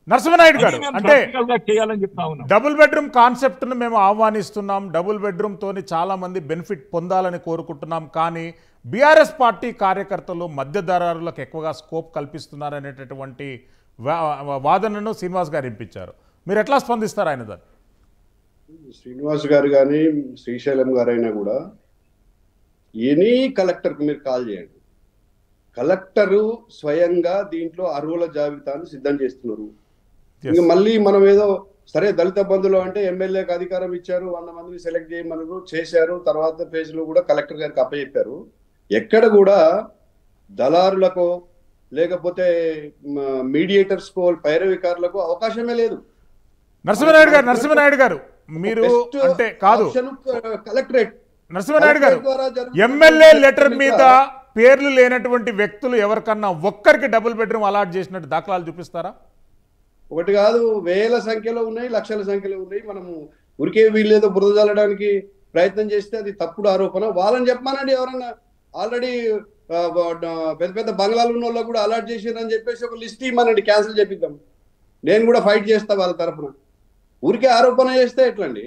నరసింహనాయుడు గారు అది మేము అంటే practical గా చేయాలని చెప్తా ఉన్నాం డబుల్ బెడ్రూమ్ కాన్సెప్ట్ను మేము ఆహ్వానిస్తున్నాం డబుల్ బెడ్రూమ్తోని చాలా మంది బెనిఫిట్ పొందాలని కోరుకుంటున్నాం కానీ బీఆర్ఎస్ పార్టీ కార్యకర్తలు మధ్యధరారులకు ఎక్కువగా స్కోప్ కల్పిస్తున్నారనేటటువంటి వా- వాదనను శ్రీనివాస్ గారు వినిపించారు మీరు ఎట్లా స్పందిస్తారు ఆయన దాన్ని శ్రీనివాస్ గారు కానీ శ్రీశైలం గారైనా కూడా ఎనీ కలెక్టర్కి మీరు కాల్ చేయండి కలెక్టరు స్వయంగా దీంట్లో అర్హుల జాబితాను సిద్ధం చేస్తున్నారు Yes. ఇంకా మళ్ళీ మనం ఏదో సరే దళిత బంధువులు అంటే ఎమ్మెల్యేకి అధికారం ఇచ్చారు వంద మందిని సెలెక్ట్ చేయమన్నారు చేశారు తర్వాత phase లో కూడా కలెక్టర్ గారికి అప్పచెప్పారు ఎక్కడ కూడా దళారులకు లేకపోతే మీడియేటర్స్కో పైరవికారులకు అవకాశమే లేదు నరసింహనాయుడు గారు నరసింహనాయుడు గారు మీరు Best అంటే కాదు option, కలెక్టరేట్ నరసింహనాయుడు గారు కలెక్టరేట్ ద్వారా జరుగుతున్న ఎమ్మెల్యే లెటర్ మీద ఇంకా పేర్లు లేనటువంటి వ్యక్తులు ఎవరికన్నా ఒక్కరికి డబుల్ బెడ్రూమ్ అలాట్ చేసినట్టు దాఖలాలు చూపిస్తారా ఒకటి కాదు వేల సంఖ్యలో ఉన్నాయి లక్షల సంఖ్యలో ఉన్నాయి మనము ఉరికే వీళ్ళేదో బురద చల్లడానికి ప్రయత్నం చేస్తే అది తప్పుడు ఆరోపణ వాళ్ళని చెప్పమానండి ఎవరన్నా ఆల్రెడీ పెద్ద పెద్ద బంగ్లాలు ఉన్న వాళ్ళకు కూడా అలాట్ చేసిరని చెప్పేసి ఒక లిస్ట్ ఇవ్వమనండి క్యాన్సిల్ చేపిద్దాం నేను కూడా ఫైట్ చేస్తా వాళ్ళ తరఫున ఊరికే ఆరోపణ చేస్తే ఎట్లండి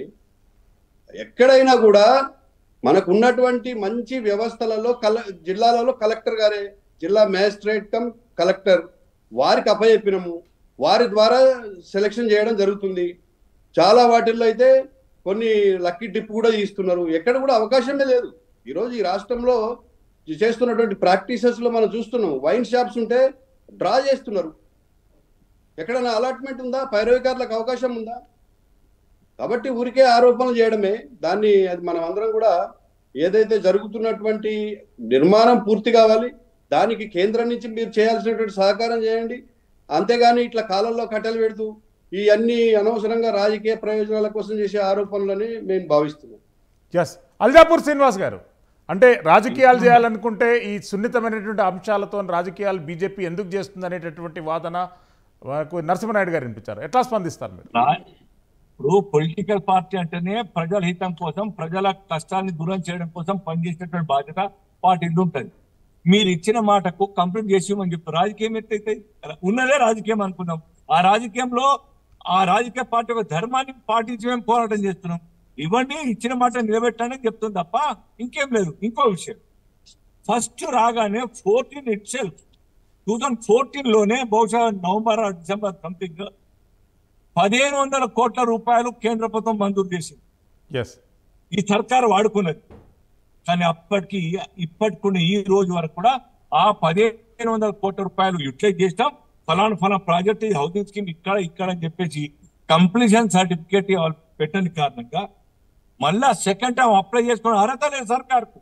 ఎక్కడైనా కూడా మనకు ఉన్నటువంటి మంచి వ్యవస్థలలో కల జిల్లాలలో కలెక్టర్ గారే జిల్లా మ్యాజిస్ట్రేట్ కమ్ కలెక్టర్ వారికి అప్పచెప్పినము వారి ద్వారా సెలెక్షన్ చేయడం జరుగుతుంది చాలా వాటిల్లో అయితే కొన్ని లక్కీ టిప్ కూడా ఇస్తున్నారు ఎక్కడ కూడా అవకాశమే లేదు ఈరోజు ఈ రాష్ట్రంలో చేస్తున్నటువంటి ప్రాక్టీసెస్ లో మనం చూస్తున్నాం వైన్ షాప్స్ ఉంటే డ్రా చేస్తున్నారు ఎక్కడైనా అలాట్మెంట్ ఉందా పైరవికారులకు అవకాశం ఉందా కాబట్టి ఊరికే ఆరోపణలు చేయడమే దాన్ని అది మనం అందరం కూడా ఏదైతే జరుగుతున్నటువంటి నిర్మాణం పూర్తి కావాలి దానికి కేంద్రం నుంచి మీరు చేయాల్సినటువంటి సహకారం చేయండి అంతేగాని ఇట్లా కాలంలో కట్టెలు పెడుతూ ఈ అన్ని అనవసరంగా రాజకీయ ప్రయోజనాల కోసం చేసే ఆరోపణలని మేము భావిస్తున్నాం ఎస్ అల్జాపూర్ శ్రీనివాస్ గారు అంటే రాజకీయాలు చేయాలనుకుంటే ఈ సున్నితమైనటువంటి అంశాలతో రాజకీయాలు బీజేపీ ఎందుకు చేస్తుంది అనేటటువంటి వాదన మాకు నరసింహనాయుడు గారు వినిపించారు ఎట్లా స్పందిస్తారు మీరు రా- ఇప్పుడు పొలిటికల్ పార్టీ అంటేనే ప్రజల హితం కోసం ప్రజల కష్టాన్ని దూరం చేయడం కోసం పనిచేసేటువంటి బాధ్యత పార్టీది ఉంటుంది మీరు ఇచ్చిన మాటకు కంప్లీట్ చేసి అని చెప్తారు రాజకీయం ఎట్లయితే ఉన్నదే రాజకీయం అనుకున్నాం ఆ రాజకీయంలో ఆ రాజకీయ పార్టీ యొక్క ధర్మాన్ని పాటించి మేము పోరాటం చేస్తున్నాం ఇవ్వండి ఇచ్చిన మాట నిలబెట్టడానికి చెప్తుంది తప్ప ఇంకేం లేదు ఇంకో విషయం ఫస్ట్ రాగానే fourteen itself two thousand fourteen లోనే బహుశా నవంబర్ డిసెంబర్ సంథింగ్ పదిహేను వందల కోట్ల రూపాయలు కేంద్ర ప్రభుత్వం మంజూరు చేసింది ఎస్ ఈ సర్కారు వాడుకున్నది కానీ అప్పటికి ఇప్పటికున్న ఈ రోజు వరకు కూడా ఆ పదిహేను వందల కోట్ల రూపాయలు యూటిలైజ్ చేస్తాం ఫలానా ఫలానా ప్రాజెక్ట్ ఈ హౌసింగ్ స్కీమ్ ఇక్కడ ఇక్కడ అని చెప్పేసి కంప్లీషన్ సర్టిఫికేట్ వాళ్ళు పెట్టని కారణంగా మళ్ళా సెకండ్ టైం అప్లై చేసుకున్న అర్హత లేదు సర్కార్కు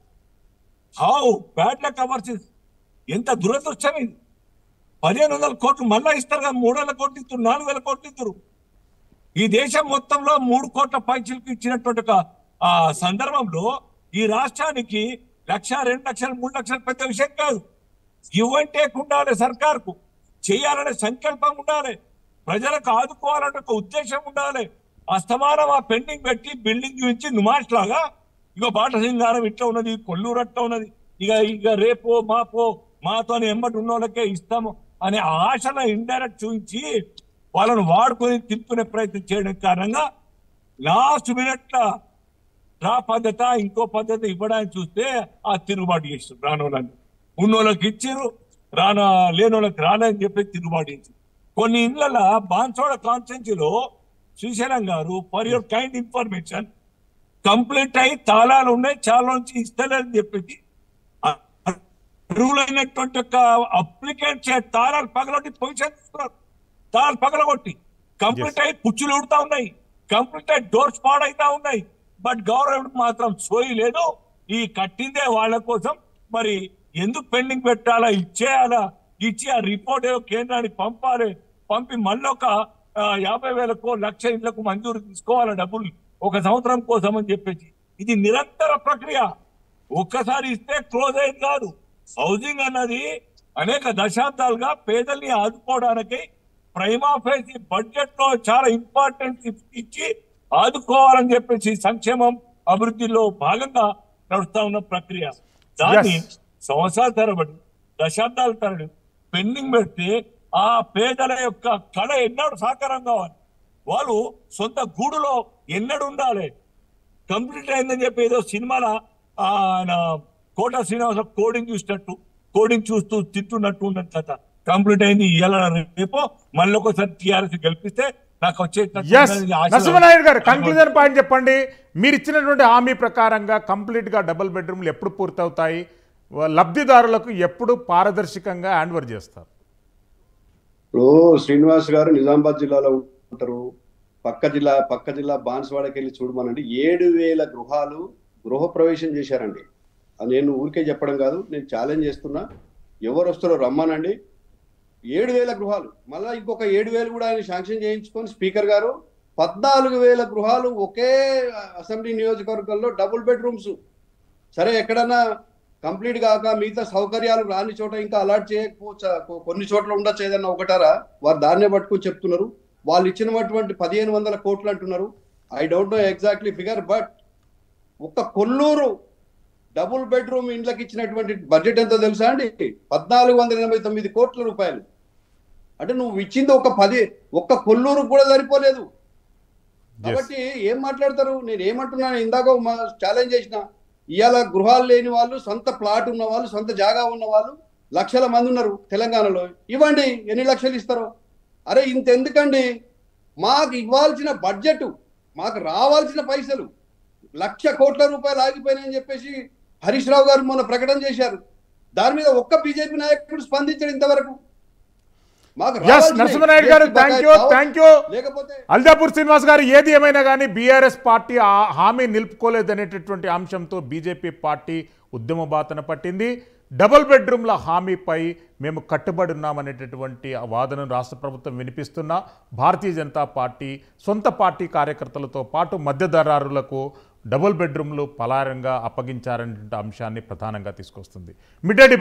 హౌ బ్యాడ్ లక్ అవర్స్ ఎంత దురదృష్టం ఇది పదిహేను వందల కోట్లు మళ్ళా ఇస్తారు కదా మూడు వేల కోట్లు ఇస్తారు నాలుగు వేల కోట్లు ఇస్తారు ఈ దేశం మొత్తంలో మూడు కోట్ల పైచీలకు ఇచ్చినటువంటి ఒక ఆ సందర్భంలో ఈ రాష్ట్రానికి లక్ష రెండు లక్షలు మూడు లక్షలు పెద్ద విషయం కాదు ఇవ్వంటే ఉండాలి సర్కార్కు చేయాలనే సంకల్పం ఉండాలి ప్రజలకు ఆదుకోవాలనే ఒక ఉద్దేశం ఉండాలి అస్తమానం ఆ పెండింగ్ పెట్టి బిల్డింగ్ చూపించి నుమాష్ లాగా ఇక బాట సింగారం ఇట్లా ఉన్నది కొల్లూరు అట్లా ఉన్నది ఇక ఇక రేపో మాపో మాతో ఎంబటి ఉన్న వాళ్ళకే ఇస్తాము అనే ఆశను ఇండైరెక్ట్ చూపించి వాళ్ళను వాడుకొని తిప్పుకునే ప్రయత్నం చేయడం కారణంగా లాస్ట్ మినిట్ రా పద్ధత ఇంకో పద్ధతి ఇవ్వడానికి చూస్తే ఆ తిరుగుబాటు చేస్తారు రానోళ్ళని ఉన్నోళ్ళకి ఇచ్చారు రాన లేనోళ్ళకి రానని చెప్పి తిరుగుబాటు చేసి కొన్ని ఇళ్ళ బాన్సోడ కాన్స్టెన్సీలో Srisailam garu for your kind information complete అయి తాళాలు ఉన్నాయి చాలా నుంచి ఇస్తలేదని చెప్పేసి అర్హులైనటువంటి యొక్క అప్లికెంట్ చే తాళాలు పగలొట్టి పొజిషన్ తీసుకున్నారు తాళాలు పగలగొట్టి కంప్లీట్ అయి పుచ్చులు ఉడుతా ఉన్నాయి కంప్లీట్ అయి డోర్స్ పాడైతా ఉన్నాయి బట్ గవర్నమెంట్ మాత్రం సోయి లేదు ఈ కట్టిందే వాళ్ళ కోసం మరి ఎందుకు పెండింగ్ పెట్టాలా ఇచ్చేయాలా ఇచ్చి ఆ రిపోర్ట్ ఏదో కేంద్రానికి పంపాలి పంపి మళ్ళీ ఒక ఆ, యాభై వేలకు లక్ష ఇళ్లకు మంజూరు తీసుకోవాలి డబ్బులు ఒక సంవత్సరం కోసం అని చెప్పేసి ఇది నిరంతర ప్రక్రియ ఒక్కసారి ఇస్తే క్లోజ్ అయింది కాదు హౌసింగ్ అన్నది అనేక దశాబ్దాలుగా పేదల్ని ఆదుకోవడానికి ప్రైమా ఫేసి బడ్జెట్ లో చాలా ఇంపార్టెన్స్ ఇచ్చి ఆదుకోవాలని చెప్పేసి సంక్షేమం అభివృద్ధిలో భాగంగా నడుస్తా ఉన్న ప్రక్రియ దాన్ని Yes. సంవత్సరాల తరబడి దశాబ్దాల తరబడి పెండింగ్ పెడితే ఆ పేదల యొక్క కళ ఎన్నడూ సాకారం కావాలి వాళ్ళు సొంత గూడులో ఎన్నడు ఉండాలి కంప్లీట్ అయిందని చెప్పి ఏదో సినిమాలో ఆ ఆయన కోట శ్రీనివాస కోడింగ్ చూసినట్టు కోడింగ్ చూస్తూ తిట్టున్నట్టు ఉన్నట్టు కంప్లీట్ అయింది ఇలా రేపు మళ్ళీ ఒకసారి టీఆర్ఎస్ గెలిపిస్తే నాకు వచ్చేటట్టు ఎస్ ఉన్నది ఆశ. నరసింహనాయుడు గారు కంక్లూజన్ పాయింట్ చెప్పండి మీరు ఇచ్చినటువంటి హామీ ప్రకారంగా కంప్లీట్గా డబుల్ బెడ్రూమ్లు ఎప్పుడు పూర్తవుతాయి వ- లబ్ధిదారులకు ఎప్పుడు పారదర్శకంగా హ్యాండ్ ఓవర్ చేస్తారు ఇప్పుడు శ్రీనివాస్ గారు నిజామాబాద్ జిల్లాలో ఉంటారు పక్క జిల్లా పక్క జిల్లా బాన్స్వాడకి వెళ్ళి చూడమనండి ఏడు వేల గృహాలు గృహ ప్రవేశం చేశారండి అది నేను ఊరికే చెప్పడం కాదు నేను ఛాలెంజ్ చేస్తున్నా ఎవరు వస్తారో రమ్మనండి ఏడు వేల గృహాలు మళ్ళీ ఇంకొక ఏడు వేలు కూడా ఆయన శాంక్షన్ చేయించుకొని స్పీకర్ గారు పద్నాలుగు వేల గృహాలు ఒకే అసెంబ్లీ నియోజకవర్గంలో డబుల్ బెడ్రూమ్స్ సరే ఎక్కడన్నా కంప్లీట్ కాక మిగతా సౌకర్యాలు రాని చోట ఇంకా అలాట్ చేయకపోవచ్చు కొ- కొన్ని చోట్ల ఉండొచ్చు ఏదన్నా ఒకటారా వారు దాన్నే పట్టుకొని చెప్తున్నారు వాళ్ళు ఇచ్చినటువంటి పదిహేను వందల కోట్లు అంటున్నారు I don't know exactly figure but ఒక్క కొల్లూరు డబుల్ బెడ్రూమ్ ఇండ్లకి ఇచ్చినటువంటి బడ్జెట్ ఎంతో తెలుసా అండి పద్నాలుగు వందల ఎనభై తొమ్మిది కోట్ల రూపాయలు అంటే నువ్వు ఇచ్చింది ఒక పది ఒక్క కొల్లూరు కూడా సరిపోలేదు కాబట్టి ఏం మాట్లాడతారు నేను ఏమంటున్నాను ఇందాక ఛాలెంజ్ చేసిన ఇవాళ గృహాలు లేని వాళ్ళు సొంత ప్లాట్ ఉన్న వాళ్ళు సొంత జాగా ఉన్న వాళ్ళు లక్షల మంది ఉన్నారు తెలంగాణలో ఇవ్వండి ఎన్ని లక్షలు ఇస్తారో అరే ఇంత ఎందుకండి మాకు ఇవ్వాల్సిన బడ్జెట్ మాకు రావాల్సిన పైసలు లక్ష కోట్ల రూపాయలు ఆగిపోయినాయని చెప్పేసి హరీష్ రావు గారు మొన్న ప్రకటన చేశారు దాని మీద ఒక్క బీజేపీ నాయకుడు స్పందించాడు ఇంతవరకు మాకు yes రావాల్సినవి Narasimhanaidu garu GST thank you బకాయి థ్యాంక్ యూ లేకపోతే అల్దాపూర్ శ్రీనివాస్ గారు ఏది ఏమైనా కానీ బీఆర్ఎస్ పార్టీ ఆ హామీ నిలుపుకోలేదనేటటువంటి అంశంతో బీజేపీ పార్టీ ఉద్యమ బాతన పట్టింది డబుల్ బెడ్రూమ్ల హామీపై మేము కట్టుబడి ఉన్నామనేటటువంటి ఆ వాదనను రాష్ట్ర ప్రభుత్వం వినిపిస్తున్నా భారతీయ జనతా పార్టీ సొంత పార్టీ కార్యకర్తలతో పాటు మధ్యధరారులకు డబుల్ బెడ్రూమ్లు పలారంగా అప్పగించారనే అంశాన్ని ప్రధానంగా తీసుకొస్తుంది మిడ్